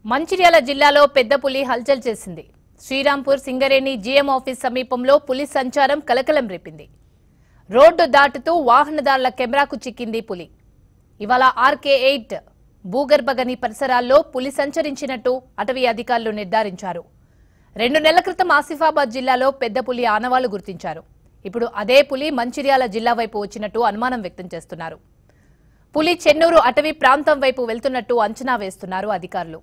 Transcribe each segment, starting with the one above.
మంచిర్యాల జిల్లాలో పెద్ద పులి హల్చల్ చేసింది శ్రీరాంపూర్ సింగరేణి జీఎం ఆఫీస్ సమీపంలో పులి సంచారం కలకలం రేపింది రోడ్డు దాటుతూ వాహనదారుల కెమెరాకు చిక్కింది పులి ఇవాళ ఆర్కే ఎయిట్ భూగర్భగని పరిసరాల్లో పులి సంచరించినట్టు అటవీ అధికారులు నిర్ధారించారు రెండు నెలల క్రితం ఆసిఫాబాద్ జిల్లాలో పెద్ద పులి ఆనవాళ్లు గుర్తించారు ఇప్పుడు అదే పులి మంచిర్యాల జిల్లా వైపు వచ్చినట్టు అనుమానం వ్యక్తం చేస్తున్నారు పులి చెన్నూరు అటవీ ప్రాంతం వైపు వెళ్తున్నట్టు అంచనా వేస్తున్నారు అధికారులు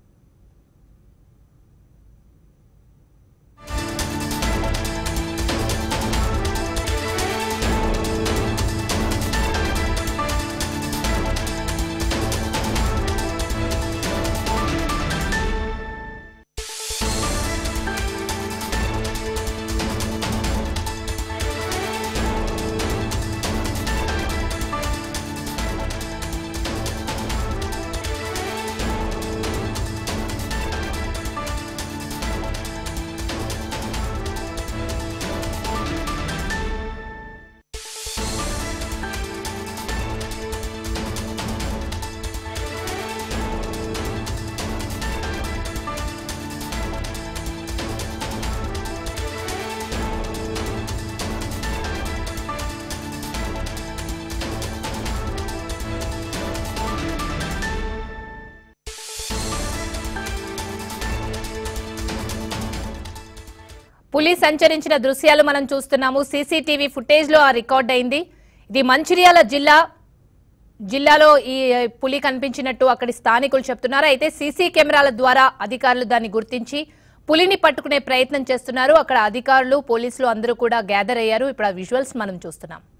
పులి సంచరించిన దృశ్యాలు మనం చూస్తున్నాము సీసీటీవీ ఫుటేజ్ లో ఆ రికార్డ్ అయింది ఇది మంచిర్యాల జిల్లా జిల్లాలో ఈ పులి కనిపించినట్టు అక్కడి స్థానికులు చెప్తున్నారు అయితే సీసీ కెమెరాల ద్వారా అధికారులు దాన్ని గుర్తించి పులిని పట్టుకునే ప్రయత్నం చేస్తున్నారు అక్కడ అధికారులు పోలీసులు అందరూ కూడా గ్యాదర్ అయ్యారు ఇప్పుడు ఆ విజువల్స్ మనం చూస్తున్నాం